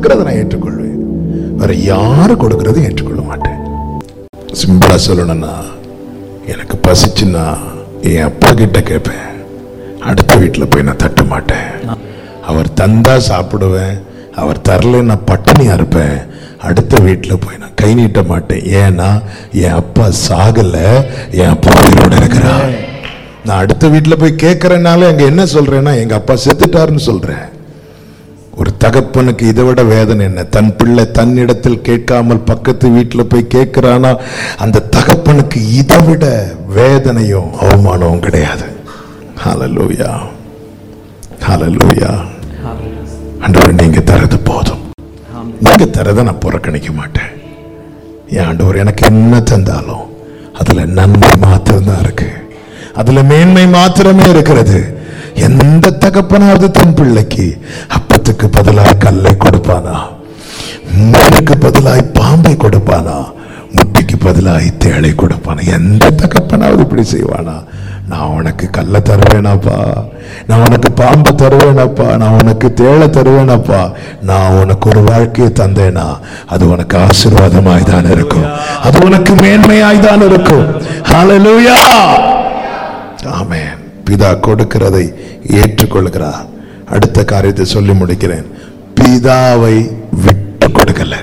கொடுக்கறத நான் ஏற்றுக்கொள்வேன் வேற யாரு கொடுக்கறதை ஏற்றுக்கொள்ள மாட்டேன் சிம்பிளா சொல்லணும்னா எனக்கு பசிச்சுன்னா என் அப்பா கிட்ட கேட்பேன் அடுத்த வீட்டில் போய் நான் தட்ட மாட்டேன் அவர் தந்தா சாப்பிடுவேன் அவர் தரலைன்னா பட்டினியா இருப்பேன் அடுத்த வீட்டில் போய் நான் கை நீட்ட மாட்டேன் ஏன்னா என் அப்பா சாகல என் அப்பா உயிரோட இருக்கிறார் நான் அடுத்த வீட்டில் போய் கேட்கறேனால அங்க என்ன சொல்றேன்னா எங்க அப்பா செத்துட்டாருன்னு சொல்றேன் ஒரு தகப்பனுக்கு இதை விட வேதனை என்ன தன் பிள்ளை தன்னிடத்தில் கேட்காமல் பக்கத்து வீட்டில் போய் கேட்கிறானா அந்த தகப்பனுக்கு இதை விட வேதனையும் அவமானமும் கிடையாது ஹalleluya ஹalleluya ஆண்டவர் நீங்க தரது போதும் நீங்க தரதை நான் புறக்கணிக்க மாட்டேன் என் ஆண்டவர் எனக்கு என்ன தந்தாலும் அதுல நன்மை மாத்திரம் தான் இருக்கு அதுல மேன்மை மாத்திரமே இருக்கிறது எந்த தகப்பனாவது தன் பிள்ளைக்கு அப்பத்துக்கு பதிலாய் கல்லை கொடுப்பானா மீனுக்கு பதிலாய் பாம்பை கொடுப்பானா முட்டிக்கு பதிலாய் தேளை கொடுப்பானா எந்த தகப்பனாவது இப்படி செய்வானா நான் உனக்கு கல்லை தருவேனாப்பா நான் உனக்கு பாம்பை தருவேனாப்பா நான் உனக்கு தேளை தருவேனாப்பா நான் உனக்கு ஒரு வாழ்க்கையை தந்தேனா அது உனக்கு ஆசீர்வாதமாய் தான் இருக்கும் அது உனக்கு மேன்மையாய் தான் இருக்கும் ஹalleluya ஆமென் பிதா கொடுக்கிறதை ஏற்றுக்கொள்கிறார் அடுத்த காரியத்தை சொல்லி முடிக்கிறேன் பிதாவை விட்டு கொடுக்கல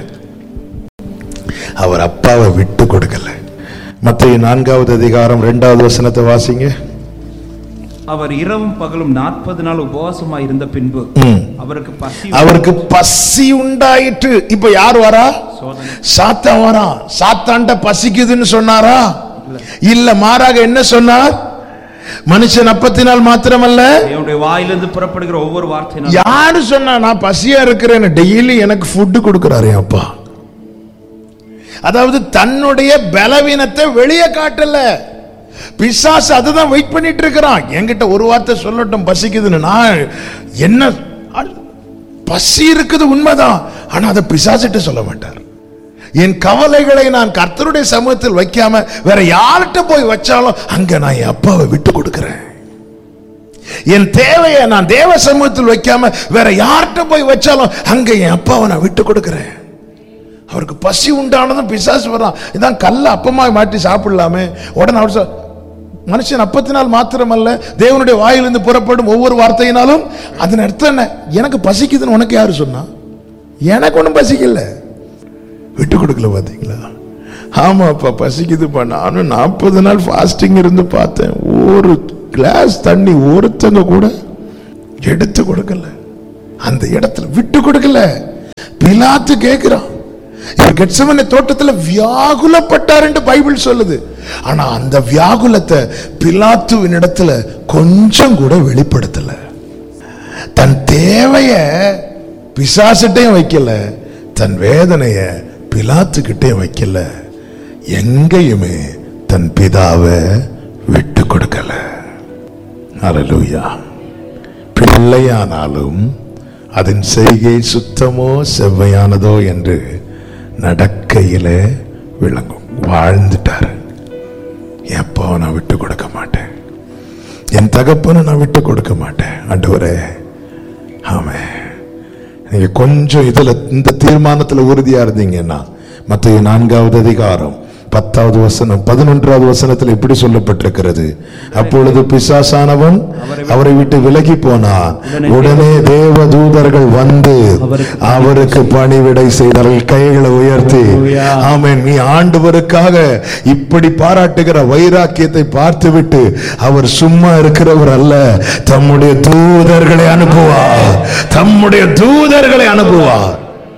அவர் அப்பாவை விட்டு கொடுக்கல மத்திய நான்காவது அதிகாரம் இரண்டாவது வசனத்தை வாசிங்க அவர் இரவும் பகலும் நாற்பது நாள் உபவாசமாய் இருந்த பின்பு ம். அவருக்கு பசி அவருக்கு பசி உண்டாயிற்று இப்ப யார் வரா சோதனை சாத்தான் வரா சாத்தான்ட்ட பசிக்குதுன்னு சொன்னாரா இல்ல மாறாக என்ன சொன்னார் மனுஷன் அப்பத்தினால் மாத்திரமல்ல தேவனுடைய வாயிலிருந்து புறப்படுகிற ஒவ்வொரு வார்த்தையினாலும் யாரு சொன்னா நான் பசியா இருக்கிறேன்னு டெய்லி எனக்கு ஃபுட்டு கொடுக்கிறாரு என் அப்பா அதாவது தன்னுடைய பலவீனத்தை வெளியே காட்டல பிசாசு அதுதான் வெயிட் பண்ணிட்டு இருக்கிறான் என்கிட்ட ஒரு வார்த்தை சொல்லட்டும் பசிக்குதுன்னு நான் என்ன அ- பசி இருக்குது உண்மைதான் ஆனா அதை பிசாசிட்ட சொல்ல மாட்டார் என் கவலைகளை நான் கர்த்தருடைய சமூகத்தில் வைக்காம வேற யார்கிட்ட போய் வச்சாலும் அங்க நான் என் அப்பாவை விட்டு கொடுக்கிறேன் என் தேவையை நான் தேவ சமூகத்தில் வைக்காம வேற யார்கிட்ட போய் வச்சாலும் அங்க என் அப்பாவை நான் விட்டு கொடுக்கிறேன் அவருக்கு பசி உண்டானதும் பிசாசு வரான் இதான் கல்ல அப்பமாய் மாட்டி சாப்பிடலாமே உடனே அவர் சொ- மனுஷன் அப்பத்தினால் மாத்திரமல்ல தேவனுடைய வாயிலிருந்து புறப்படும் ஒவ்வொரு வார்த்தையினாலும் அதன் அர்த்தம் என்ன எனக்கு பசிக்குதுன்னு உனக்கு யாரு சொன்னா எனக்கு ஒன்றும் பசிக்கல விட்டு கொடுக்கல பாத்தீங்களா ஆமாப்பா பசிக்குதுப்பா நானும் நாற்பது நாள் ஃபாஸ்டிங் இருந்து பார்த்தேன் ஒரு கிளாஸ் தண்ணி ஒருத்தங்க கூட எடுத்து கொடுக்கல அந்த இடத்துல விட்டு கொடுக்கல பிலாத்து கேட்கிறான் இவர் கெட்சமனை தோட்டத்துல வியாகுலப்பட்டார் என்று பைபிள் சொல்லுது ஆனா அந்த வியாகுலத்தை பிலாத்துவின் இடத்துல கொஞ்சம் கூட வெளிப்படுத்தல தன் தேவைய பிசாசிட்டையும் வைக்கல தன் வேதனைய பிலாத்துக்கிட்டையும் வைக்கல எங்கேயுமே தன் பிதாவை விட்டு கொடுக்கல அல்லேலூயா பிள்ளையானாலும் அதன் செய்கை சுத்தமோ செவ்வையானதோ என்று நடக்கையிலே விளங்கும் வாழ்ந்துட்டாரு எப்போ நான் விட்டு கொடுக்க மாட்டேன் என் தகப்பனை நான் விட்டு கொடுக்க மாட்டேன் ஆண்டவரே ஆமே நீங்க கொஞ்சம் இதுல இந்த தீர்மானத்துல உறுதியா இருந்தீங்கன்னா மத்திய நான்காவது அதிகாரம் பத்தாவது வசனம் பதினொன்றாவது வசனத்தில் இப்படி சொல்லப்பட்டிருக்கிறது அப்பொழுது பிசாசானவன் அவரை விட்டு விலகி போனான் உடனே தேவ தூதர்கள் வந்து அவருக்கு பணிவிடை செய்தார்கள் கைகளை உயர்த்தி ஆமென் நீ ஆண்டவருக்காக இப்படி பாராட்டுகிற வைராக்கியத்தை பார்த்துவிட்டு அவர் சும்மா இருக்கிறவர் அல்ல தம்முடைய தூதர்களை அனுப்புவார் தம்முடைய தூதர்களை அனுப்புவார்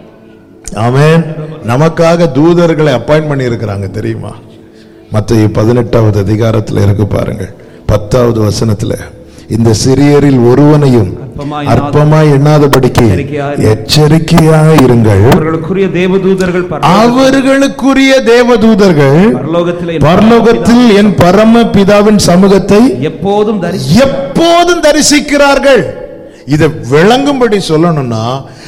ஆமென் நமக்காக தூதர்களை அப்பாயிண்ட் பண்ணி இருக்கிறாங்க தெரியுமா மத்திய பதினெட்டாவது அதிகாரத்தில் இருக்கு பாருங்க பத்தாவது வசனத்துல இந்த சிறியரில் ஒருவனையும் அற்பமாய் அற்பமாய் எண்ணாதபடிக்கு எச்சரிக்கையாய் எச்சரிக்கையாக இருங்கள் அவர்களுக்குரிய தேவதூதர்கள் பரலோக- அவர்களுக்குரிய தேவதூதர்கள் பரலோகத்திலே என் பரலோகத்தில் என் பரம பிதாவின் சமூகத்தை எப்போதும் தரிசி எப்போதும் தரிசிக்கிறார்கள் இதை விளங்கும்படி சொல்லணும்னா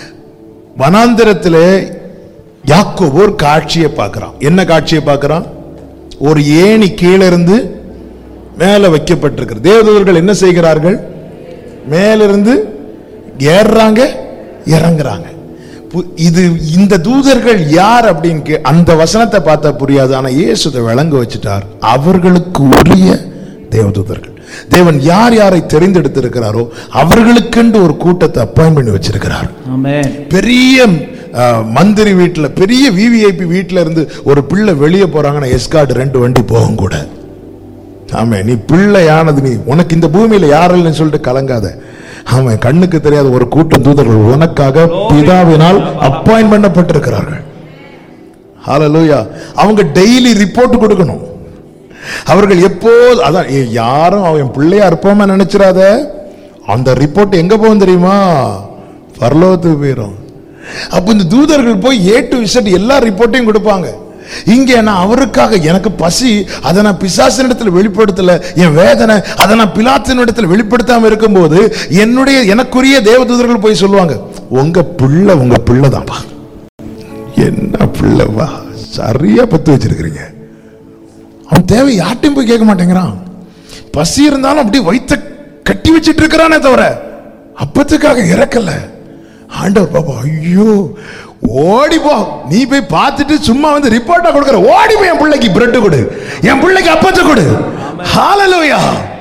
வனாந்திரத்திலே யாக்கோபு ஒரு காட்சியை பார்க்கிறான் என்ன காட்சியை பார்க்கிறான் ஒரு ஏணி கீழே இருந்து மேலே வைக்கப்பட்டிருக்கிறது தேவதூதர்கள் என்ன செய்கிறார்கள் மேலிருந்து ஏறுறாங்க இறங்குறாங்க பு- இது இந்த தூதர்கள் யார் அப்படின்னு கே- அந்த வசனத்தை பார்த்தா புரியாது ஆனா இயேசு இதை விளங்க வச்சுட்டார் அவர்களுக்கு உரிய தேவதூதர்கள் தேவன் யார் யாரை தெரிந்தெடுத்திருக்கிறாரோ அவர்களுக்கென்று ஒரு கூட்டத்தை அப்பாயின் பண்ணி வச்சிருக்கிறார் ஆமென் பெரிய அஹ், மந்திரி வீட்டுல பெரிய விவிஐபி வீட்டுல இருந்து ஒரு பிள்ளை வெளியே போறாங்கன்னா எஸ்கார்டு ரெண்டு வண்டி போகும் கூட ஆமே நீ பிள்ளையானது நீ உனக்கு இந்த பூமியில யாரில்லைன்னு சொல்லிட்டு கலங்காத ஆமா கண்ணுக்கு தெரியாத ஒரு கூட்டம் தூதர்கள் உனக்காக பிதாவினால் அப்பாயின் பண்ணப்பட்டிருக்கிறார்கள் ஹalleluya அவங்க டெய்லி ரிப்போர்ட் கொடுக்கணும் அவர்கள் எப்போது அதான் ஏய், யாரும் அவன் பிள்ளையா இருப்போமா நினைச்சிராத அந்த ரிப்போர்ட் எங்க போகும் தெரியுமா பரலோகத்துக்கு போயிடும் அப்ப இந்த தூதர்கள் போய் ஏ டு விசட் எல்லா ரிப்போர்ட்டையும் கொடுப்பாங்க இங்க நான் அவருக்காக எனக்கு பசி அதை நான் பிசாசின் இடத்துல வெளிப்படுத்தல என் வேதனை அதை நான் பிலாத்தின் இடத்துல வெளிப்படுத்தாம இருக்கும்போது என்னுடைய எனக்குரிய தேவதூதர்கள் போய் சொல்லுவாங்க உங்க பிள்ளை உங்க பிள்ளை தான்ப்பா என்ன பிள்ளைவா சரியா பத்து வச்சிருக்கிறீங்க அவன் தேவை யார்ட்டையும் போய் கேட்க மாட்டேங்கிறான் பசி இருந்தாலும் அப்படியே வயித்த கட்டி வச்சிட்டு இருக்கிறானே தவிர அப்பத்துக்காக இறக்கல ஆண்டவர் பாப்பா ஐயோ ஓடி போ நீ போய் பார்த்துட்டு சும்மா வந்து ரிப்போர்ட்டா கொடுக்குற ஓடி போய் என் பிள்ளைக்கு பிரெட் கொடு என் பிள்ளைக்கு அப்பத்தை கொடு ஹalleluya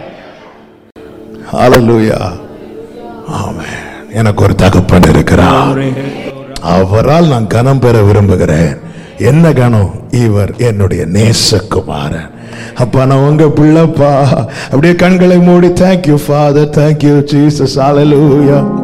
ஹalleluya ஆமென் எனக்கு ஒரு தகப்பன் இருக்கிறார் அவரால் நான் கனம் பெற விரும்புகிறேன் என்ன கனம் இவர் என்னுடைய நேசகுமாரன் அப்பா நான் உங்க பிள்ளைப்பா அப்படியே கண்களை மூடி தேங்க்யூ ஃபாதர் தேங்க்யூ ஜீசஸ் ஹalleluya